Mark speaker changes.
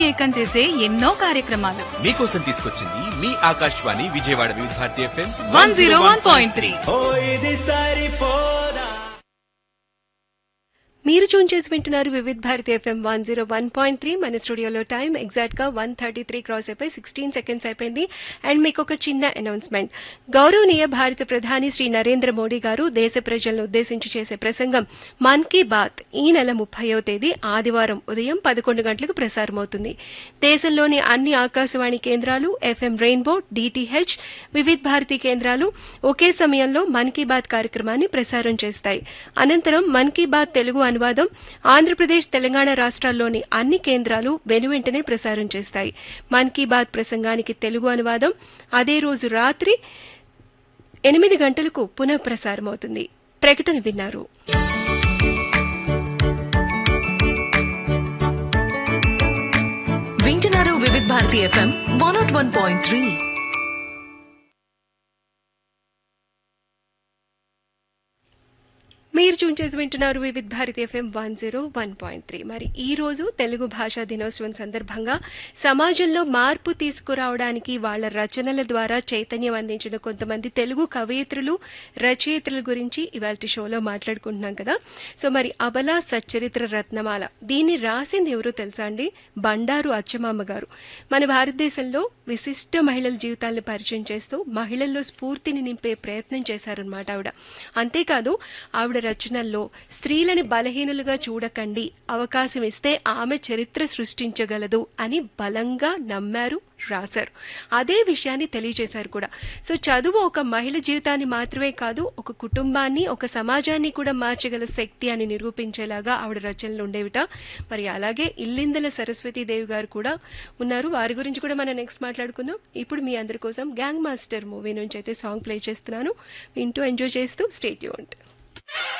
Speaker 1: ఏకం చేసే ఎన్నో కార్యక్రమాలు
Speaker 2: మీకోసం తీసుకొచ్చింది మీ Akashvani Vijayawada Vividh Bharati FM
Speaker 1: one zero one point three
Speaker 2: ఓ ఇది సరిపోదా
Speaker 3: మీరు చూన్ చేసి వింటున్నారు Vividh Bharati FM one zero one point three మన స్టూడియోలో టైం ఎగ్జాక్ట్ గా వన్ థర్టీ త్రీ క్రాస్ అయిపోయి సిక్స్టీన్ సెకండ్స్ అయిపోయింది అండ్ మీకు ఒక చిన్న అనౌన్స్మెంట్ గౌరవనీయ భారత ప్రధాని శ్రీ నరేంద్ర మోడీ గారు దేశ ప్రజలను ఉద్దేశించి చేసే ప్రసంగం మన్ కీ బాత్ ఈ నెల ముప్పైవ తేదీ ఆదివారం ఉదయం పదకొండు గంటలకు ప్రసారమవుతుంది దేశంలోని అన్ని ఆకాశవాణి కేంద్రాలు FM rainbow DTH Vividh Bharati కేంద్రాలు ఒకే సమయంలో మన్ కీ బాత్ కార్యక్రమాన్ని ప్రసారం చేస్తాయి అనంతరం మన్ కీ బాత్ తెలుగు అనువాదం ఆంధ్రప్రదేశ్ తెలంగాణ రాష్ట్రాల్లోని అన్ని కేంద్రాలు వెనువెంటనే ప్రసారం చేస్తాయి మన్ కీ బాత్ ప్రసంగానికి తెలుగు అనువాదం అదే రోజు రాత్రి ఎనిమిది గంటలకు పునః ప్రసారమవుతుంది ప్రకటన విన్నారు
Speaker 4: వింటున్నారు Vividh Bharati FM one nought one point three
Speaker 3: మీరు చూన్ చేసి వింటున్నారు Vividh Bharati FM one zero one point three మరి ఈ రోజు తెలుగు భాషా దినోత్సవం సందర్భంగా సమాజంలో మార్పు తీసుకురావడానికి వాళ్ళ రచనల ద్వారా చైతన్యం అందించిన కొంతమంది తెలుగు కవయిత్రులు రచయిత్రుల గురించి ఇవాళ షోలో మాట్లాడుకుంటున్నాం కదా సో మరి అబలా సచ్చరిత్ర రత్నమాల దీన్ని రాసింది ఎవరో తెలుసా అండి బండారు అచ్చమామ గారు మన భారతదేశంలో విశిష్ట మహిళల జీవితాలను పరిచయం చేస్తూ మహిళల్లో స్ఫూర్తిని నింపే ప్రయత్నం చేశారనమాట ఆవిడ అంతేకాదు ఆవిడ రచనల్లో స్త్రీలని బలహీనులుగా చూడకండి అవకాశం ఇస్తే ఆమె చరిత్ర సృష్టించగలదు అని బలంగా నమ్మారు రాశారు అదే విషయాన్ని తెలియజేశారు కూడా సో చదువు ఒక మహిళ జీవితాన్ని మాత్రమే కాదు ఒక కుటుంబాన్ని ఒక సమాజాన్ని కూడా మార్చగల శక్తి అని నిరూపించేలాగా ఆవిడ రచనలు ఉండేవిట మరి అలాగే ఇల్లిందల సరస్వతీదేవి గారు కూడా ఉన్నారు వారి గురించి కూడా మనం నెక్స్ట్ మాట్లాడుకుందాం ఇప్పుడు మీ అందరి కోసం గ్యాంగ్ మాస్టర్ మూవీ నుంచి అయితే సాంగ్ ప్లే చేస్తున్నాను వింటూ ఎంజాయ్ చేస్తూ స్టేట్ యూంట్